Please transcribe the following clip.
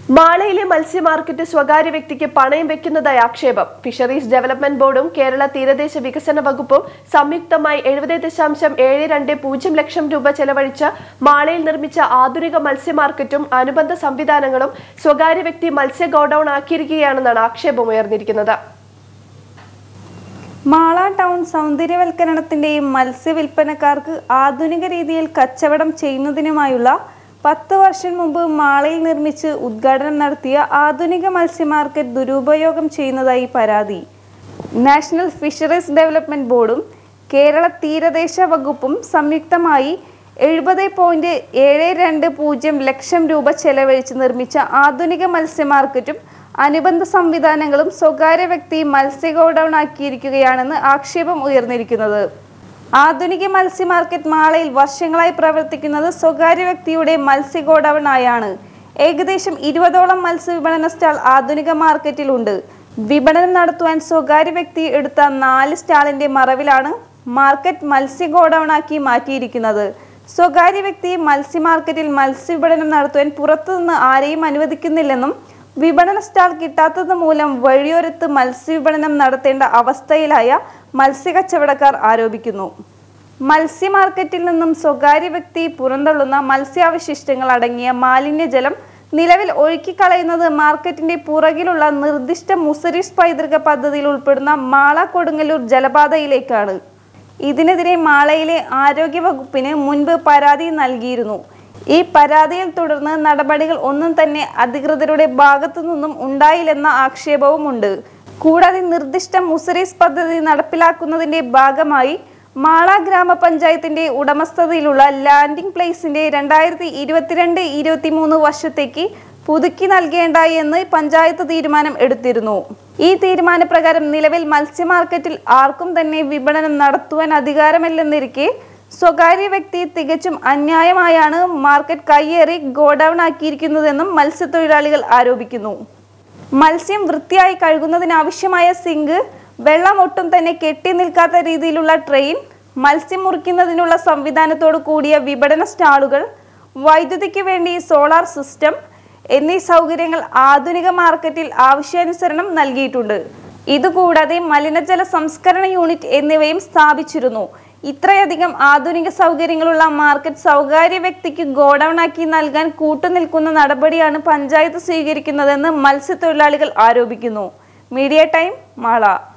മാളയിലെ മത്സ്യ മാർക്കറ്റ് സ്വകാര്യ വ്യക്തിക്ക് പണയം വെക്കുന്നതായി ആക്ഷേപം ഫിഷറീസ് ഡെവലപ്മെന്റ് ബോർഡും കേരള തീരദേശ വികസന വകുപ്പും സംയുക്തമായി എഴുപത് ദശാംശം ഏഴ് രണ്ട് പൂജ്യം ലക്ഷം രൂപ ചെലവഴിച്ച് മാളയിൽ നിർമ്മിച്ച ആധുനിക മത്സ്യ മാർക്കറ്റും അനുബന്ധ സംവിധാനങ്ങളും സ്വകാര്യ വ്യക്തി മത്സ്യ ഗോഡൌൺ ആക്കിയിരിക്കുകയാണെന്നാണ് ആക്ഷേപം ഉയർന്നിരിക്കുന്നത് മാള ടൗൺ സൗന്ദര്യവൽക്കരണത്തിന്റെയും മത്സ്യവില്പനക്കാർക്ക് ആധുനിക രീതിയിൽ കച്ചവടം ചെയ്യുന്നതിനുമായുള്ള പത്ത് വർഷം മുമ്പ് മാളയിൽ നിർമ്മിച്ച് ഉദ്ഘാടനം നടത്തിയ ആധുനിക മത്സ്യ മാർക്കറ്റ് ദുരുപയോഗം ചെയ്യുന്നതായി പരാതി നാഷണൽ ഫിഷറീസ് ഡെവലപ്മെന്റ് ബോർഡും കേരള തീരദേശ വകുപ്പും സംയുക്തമായി എഴുപത് പോയിന്റ് ഏഴ് രണ്ട് പൂജ്യം ലക്ഷം രൂപ ചെലവഴിച്ച് നിർമ്മിച്ച ആധുനിക മത്സ്യ മാർക്കറ്റും അനുബന്ധ സംവിധാനങ്ങളും സ്വകാര്യ വ്യക്തി മത്സ്യ ഗോഡൌൺ ആക്കിയിരിക്കുകയാണെന്ന് ആക്ഷേപം ഉയർന്നിരിക്കുന്നത് ആധുനിക മത്സ്യ മാർക്കറ്റ് മാളയിൽ വർഷങ്ങളായി പ്രവർത്തിക്കുന്നത് സ്വകാര്യ വ്യക്തിയുടെ മത്സ്യ ഗോഡൌൺ ആയാണ് ഏകദേശം ഇരുപതോളം മത്സ്യ വിപണന സ്റ്റാൾ ആധുനിക മാർക്കറ്റിലുണ്ട് വിപണനം നടത്തുവാൻ സ്വകാര്യ വ്യക്തി എടുത്ത നാല് സ്റ്റാളിന്റെ മറവിലാണ് മാർക്കറ്റ് മത്സ്യ ഗോഡൌൺ ആക്കി മാറ്റിയിരിക്കുന്നത് സ്വകാര്യ വ്യക്തി മത്സ്യ മാർക്കറ്റിൽ മത്സ്യ വിപണനം നടത്തുവാൻ പുറത്തുനിന്ന് ആരെയും അനുവദിക്കുന്നില്ലെന്നും വിപണന സ്റ്റാൾ കിട്ടാത്തത് മൂലം വഴിയോരത്ത് മത്സ്യവിപണനം നടത്തേണ്ട അവസ്ഥയിലായ മത്സ്യകച്ചവടക്കാർ ആരോപിക്കുന്നു മത്സ്യ മാർക്കറ്റിൽ നിന്നും സ്വകാര്യ വ്യക്തി പുറന്തള്ളുന്ന മത്സ്യാവശിഷ്ടങ്ങൾ അടങ്ങിയ മാലിന്യജലം നിലവിൽ ഒഴുക്കിക്കളയുന്നത് മാർക്കറ്റിന്റെ പുറകിലുള്ള നിർദ്ദിഷ്ട മുസരീസ് പൈതൃക പദ്ധതിയിൽ ഉൾപ്പെടുന്ന മാള കൊടുങ്ങല്ലൂർ ജലപാതയിലേക്കാണ് ഇതിനെതിരെ മാളയിലെ ആരോഗ്യ വകുപ്പിന് മുൻപ് പരാതി നൽകിയിരുന്നു ഈ പരാതിയിൽ തുടർന്ന് നടപടികൾ ഒന്നും തന്നെ അധികൃതരുടെ ഭാഗത്തു നിന്നും ഉണ്ടായില്ലെന്ന ആക്ഷേപവുമുണ്ട് കൂടാതെ നിർദ്ദിഷ്ട മുസരീസ് പദ്ധതി നടപ്പിലാക്കുന്നതിന്റെ ഭാഗമായി മാള ഗ്രാമപഞ്ചായത്തിന്റെ ഉടമസ്ഥതയിലുള്ള ലാൻഡിംഗ് പ്ലേസിന്റെ രണ്ടായിരത്തി ഇരുപത്തിരണ്ട് ഇരുപത്തിമൂന്ന് വർഷത്തേക്ക് പുതുക്കി നൽകേണ്ട എന്ന് പഞ്ചായത്ത് തീരുമാനം എടുത്തിരുന്നു ഈ തീരുമാനപ്രകാരം നിലവിൽ മത്സ്യ മാർക്കറ്റിൽ ആർക്കും തന്നെ വിപണനം നടത്തുവാൻ അധികാരമില്ലെന്നിരിക്കെ സ്വകാര്യ വ്യക്തി തികച്ചും അന്യായമായാണ് മാർക്കറ്റ് കയ്യേറി ഗോഡൌൺ ആക്കിയിരിക്കുന്നതെന്നും മത്സ്യത്തൊഴിലാളികൾ ആരോപിക്കുന്നു മത്സ്യം വൃത്തിയായി കഴുകുന്നതിനാവശ്യമായ സിങ്ക് വെള്ളം ഒട്ടും തന്നെ കെട്ടി നിൽക്കാത്ത രീതിയിലുള്ള ട്രെയിൻ മത്സ്യം മുറിക്കുന്നതിനുള്ള സംവിധാനത്തോടു കൂടിയ വിപണന സ്റ്റാളുകൾ വൈദ്യുതിക്ക് വേണ്ടി സോളാർ സിസ്റ്റം എന്നീ സൗകര്യങ്ങൾ ആധുനിക മാർക്കറ്റിൽ ആവശ്യാനുസരണം നൽകിയിട്ടുണ്ട് ഇതുകൂടാതെ മലിനജല സംസ്കരണ യൂണിറ്റ് എന്നിവയും സ്ഥാപിച്ചിരുന്നു ഇത്രയധികം ആധുനിക സൗകര്യങ്ങളുള്ള മാർക്കറ്റ് സ്വകാര്യ വ്യക്തിക്ക് ഗോഡൌൺ ആക്കി നൽകാൻ കൂട്ടുനിൽക്കുന്ന നടപടിയാണ് പഞ്ചായത്ത് സ്വീകരിക്കുന്നതെന്ന് മത്സ്യത്തൊഴിലാളികൾ ആരോപിക്കുന്നു മീഡിയ ടൈം മാള